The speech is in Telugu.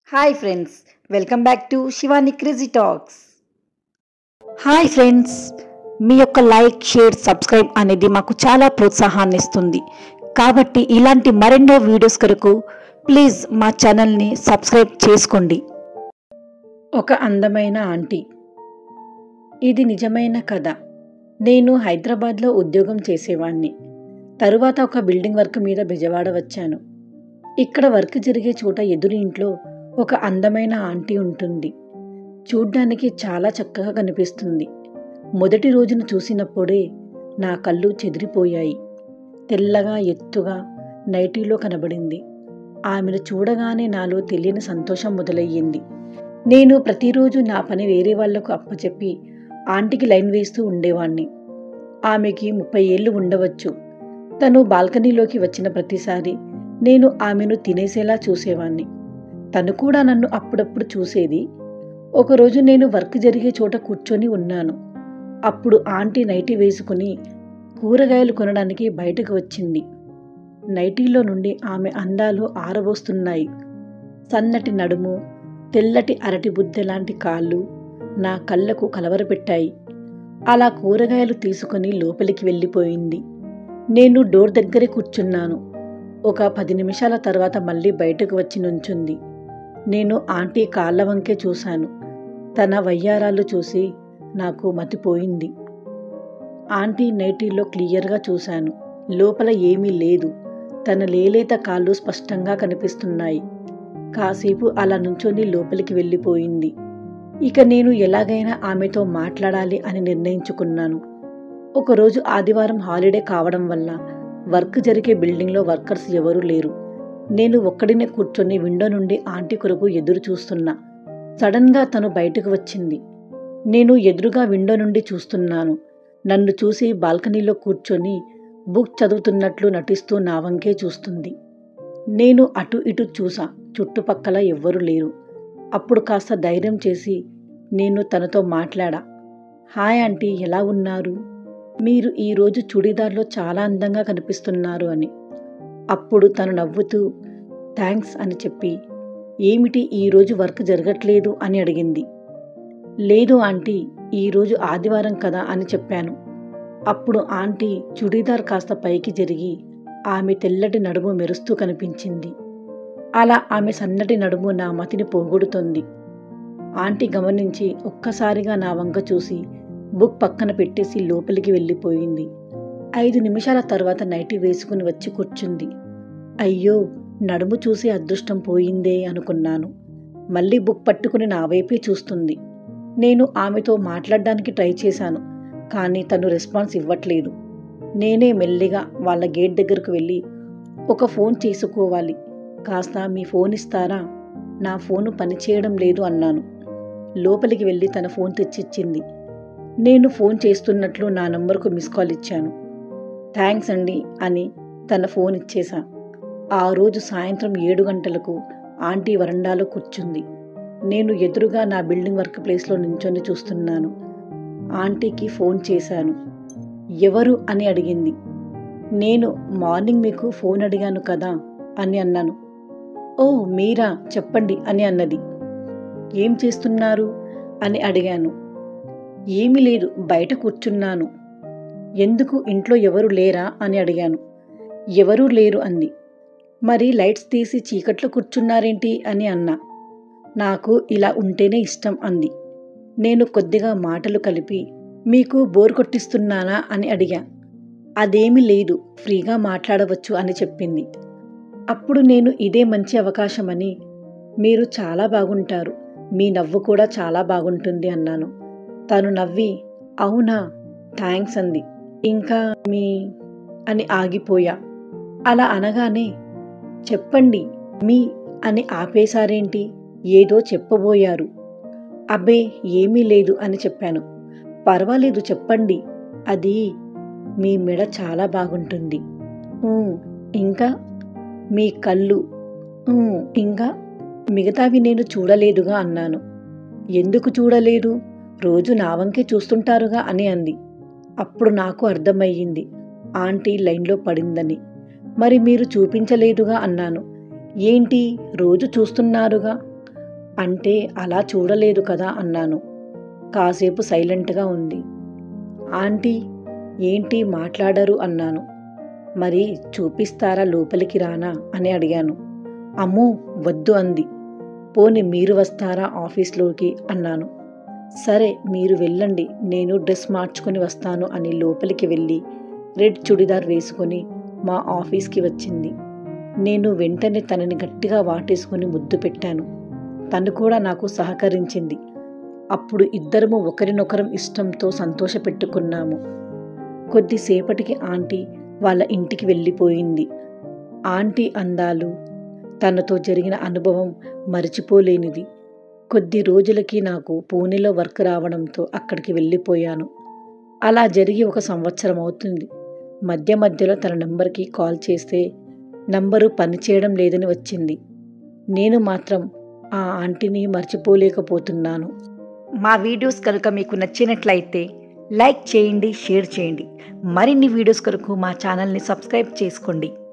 hi friends welcome back to Shivani crazy talks hi friends మీ యొక్క లైక్ షేర్ సబ్స్క్రైబ్ అనేది మాకు చాలా ప్రోత్సాహాన్ని ఇస్తుంది కాబట్టి ఇలాంటి మరెన్నో వీడియోస్ కొరకు ప్లీజ్ మా ఛానల్ని సబ్స్క్రైబ్ చేసుకోండి ఒక అందమైన ఆంటీ ఇది నిజమైన కథ నేను హైదరాబాద్లో ఉద్యోగం చేసేవాణ్ణి తరువాత ఒక బిల్డింగ్ వర్క్ మీద బెజవాడ వచ్చాను ఇక్కడ వర్క్ జరిగే చోట ఎదురు ఇంట్లో ఒక అందమైన ఆంటీ ఉంటుంది చూడ్డానికి చాలా చక్కగా కనిపిస్తుంది మొదటి రోజున చూసినప్పుడే నా కళ్ళు చెదిరిపోయాయి తెల్లగా ఎత్తుగా నైటీలో కనబడింది ఆమెను చూడగానే నాలో తెలియని సంతోషం మొదలయ్యింది నేను ప్రతిరోజు నా పని వేరే వాళ్లకు అప్పచెప్పి ఆంటీకి లైన్ వేస్తూ ఉండేవాణ్ణి ఆమెకి ముప్పై ఏళ్ళు ఉండవచ్చు తను బాల్కనీలోకి వచ్చిన ప్రతిసారి నేను ఆమెను తినేసేలా చూసేవాణ్ణి తను కూడా నన్ను అప్పుడప్పుడు చూసేది ఒకరోజు నేను వర్క్ జరిగే చోట కూర్చొని ఉన్నాను అప్పుడు ఆంటీ నైటీ వేసుకుని కూరగాయలు కొనడానికి బయటకు వచ్చింది నైటీలో నుండి ఆమె అందాలు ఆరబోస్తున్నాయి సన్నటి నడుము తెల్లటి అరటి బుద్దె లాంటి కాళ్ళు నా కళ్ళకు కలవరపెట్టాయి అలా కూరగాయలు తీసుకుని లోపలికి వెళ్ళిపోయింది నేను డోర్ దగ్గరే కూర్చున్నాను ఒక పది నిమిషాల తర్వాత మళ్ళీ బయటకు వచ్చి నుంచుంది నేను ఆంటీ కాళ్ళ వంకే చూశాను తన వయ్యారాలు చూసి నాకు మతిపోయింది ఆంటీ నైటీలో క్లియర్గా చూశాను లోపల ఏమీ లేదు తన లేలేత కాళ్ళు స్పష్టంగా కనిపిస్తున్నాయి కాసేపు అలా నుంచొని లోపలికి వెళ్ళిపోయింది ఇక నేను ఎలాగైనా ఆమెతో మాట్లాడాలి అని నిర్ణయించుకున్నాను ఒకరోజు ఆదివారం హాలిడే కావడం వల్ల వర్క్ జరిగే బిల్డింగ్లో వర్కర్స్ ఎవరూ లేరు నేను ఒక్కడినే కూర్చొని విండో నుండి ఆంటీ కొరకు ఎదురు చూస్తున్నా సడన్గా తను బయటకు వచ్చింది నేను ఎదురుగా విండో నుండి చూస్తున్నాను నన్ను చూసి బాల్కనీలో కూర్చొని బుక్ చదువుతున్నట్లు నటిస్తూ నా వంకే చూస్తుంది నేను అటు ఇటు చూసా చుట్టుపక్కల ఎవ్వరూ లేరు అప్పుడు కాస్త ధైర్యం చేసి నేను తనతో మాట్లాడా హాయ్ ఆంటీ ఎలా ఉన్నారు మీరు ఈరోజు చుడీదార్లో చాలా అందంగా కనిపిస్తున్నారు అని అప్పుడు తను నవ్వుతూ థ్యాంక్స్ అని చెప్పి ఏమిటి ఈరోజు వర్క్ జరగట్లేదు అని అడిగింది లేదు ఆంటీ ఈరోజు ఆదివారం కదా అని చెప్పాను అప్పుడు ఆంటీ చుడీదార్ కాస్త పైకి జరిగి ఆమె తెల్లటి నడుము మెరుస్తూ కనిపించింది అలా ఆమె సన్నటి నడుము నా మతిని పోగొడుతుంది ఆంటీ గమనించి ఒక్కసారిగా నా వంక చూసి బుక్ పక్కన పెట్టేసి లోపలికి వెళ్ళిపోయింది ఐదు నిమిషాల తర్వాత నైటీ వేసుకుని వచ్చి కూర్చుంది అయ్యో నడుము చూసి అదృష్టం పోయిందే అనుకున్నాను మళ్ళీ బుక్ పట్టుకుని నా వైపే చూస్తుంది నేను ఆమెతో మాట్లాడడానికి ట్రై చేశాను కానీ తను రెస్పాన్స్ ఇవ్వట్లేదు నేనే మెల్లిగా వాళ్ళ గేట్ దగ్గరకు వెళ్ళి ఒక ఫోన్ చేసుకోవాలి కాస్త మీ ఫోన్ ఇస్తారా నా ఫోను పనిచేయడం లేదు అన్నాను లోపలికి వెళ్ళి తన ఫోన్ తెచ్చిచ్చింది నేను ఫోన్ చేస్తున్నట్లు నా నంబర్కు మిస్ కాల్ ఇచ్చాను థ్యాంక్స్ అండి అని తన ఫోన్ ఇచ్చేశా ఆ రోజు సాయంత్రం ఏడు గంటలకు ఆంటీ వరండాలో కూర్చుంది నేను ఎదురుగా నా బిల్డింగ్ వర్క్ ప్లేస్లో నించొని చూస్తున్నాను ఆంటీకి ఫోన్ చేశాను ఎవరు అని అడిగింది నేను మార్నింగ్ మీకు ఫోన్ అడిగాను కదా అని అన్నాను ఓ మీరా చెప్పండి అని అన్నది ఏం చేస్తున్నారు అని అడిగాను ఏమీ లేదు బయట కూర్చున్నాను ఎందుకు ఇంట్లో ఎవరు లేరా అని అడిగాను ఎవరూ లేరు అంది మరి లైట్స్ తీసి చీకట్లో కూర్చున్నారేంటి అని అన్నా నాకు ఇలా ఉంటేనే ఇష్టం అంది నేను కొద్దిగా మాటలు కలిపి మీకు బోర్ కొట్టిస్తున్నానా అని అడిగా అదేమీ లేదు ఫ్రీగా మాట్లాడవచ్చు అని చెప్పింది అప్పుడు నేను ఇదే మంచి అవకాశమని మీరు చాలా బాగుంటారు మీ నవ్వు కూడా చాలా బాగుంటుంది అన్నాను తను నవ్వి అవునా థ్యాంక్స్ అంది ఇంకా మీ అని ఆగిపోయా అలా అనగానే చెప్పండి మీ అని ఆపేశారేంటి ఏదో చెప్పబోయారు అబ్బే ఏమీ లేదు అని చెప్పాను పర్వాలేదు చెప్పండి అది మీ మెడ చాలా బాగుంటుంది ఊ, ఇంకా మీ కళ్ళు ఊ, ఇంకా మిగతావి నేను చూడలేదుగా అన్నాను ఎందుకు చూడలేదు రోజు నా వంకే చూస్తుంటారుగా అని అంది అప్పుడు నాకు అర్థమయ్యింది ఆంటీ లైన్లో పడిందని మరి మీరు చూపించలేదుగా అన్నాను ఏంటి రోజు చూస్తున్నారుగా అంటే అలా చూడలేదు కదా అన్నాను కాసేపు సైలెంట్గా ఉంది ఆంటీ ఏంటి మాట్లాడరు అన్నాను మరి చూపిస్తారా లోపలికి రానా అని అడిగాను అమ్మో వద్దు అంది పోని మీరు వస్తారా ఆఫీస్లోకి అన్నాను సరే మీరు వెళ్ళండి నేను డ్రెస్ మార్చుకొని వస్తాను అని లోపలికి వెళ్ళి రెడ్ చుడిదార్ వేసుకొని మా ఆఫీస్కి వచ్చింది నేను వెంటనే తనని గట్టిగా వాటేసుకొని ముద్దు పెట్టాను తను కూడా నాకు సహకరించింది అప్పుడు ఇద్దరము ఒకరినొకరం ఇష్టంతో సంతోషపెట్టుకున్నాము కొద్దిసేపటికి ఆంటీ వాళ్ళ ఇంటికి వెళ్ళిపోయింది ఆంటీ అందాలు తనతో జరిగిన అనుభవం మరిచిపోలేనిది కొద్ది రోజులకి నాకు పూణేలో వర్క్ రావడంతో అక్కడికి వెళ్ళిపోయాను అలా జరిగి ఒక సంవత్సరం అవుతుంది మధ్య మధ్యలో తన నంబర్కి కాల్ చేస్తే నంబరు పనిచేయడం లేదని వచ్చింది నేను మాత్రం ఆ ఆంటీని మర్చిపోలేకపోతున్నాను మా వీడియోస్ కనుక మీకు నచ్చినట్లయితే లైక్ చేయండి షేర్ చేయండి మరిన్ని వీడియోస్ కొరకు మా ఛానల్ని సబ్స్క్రైబ్ చేసుకోండి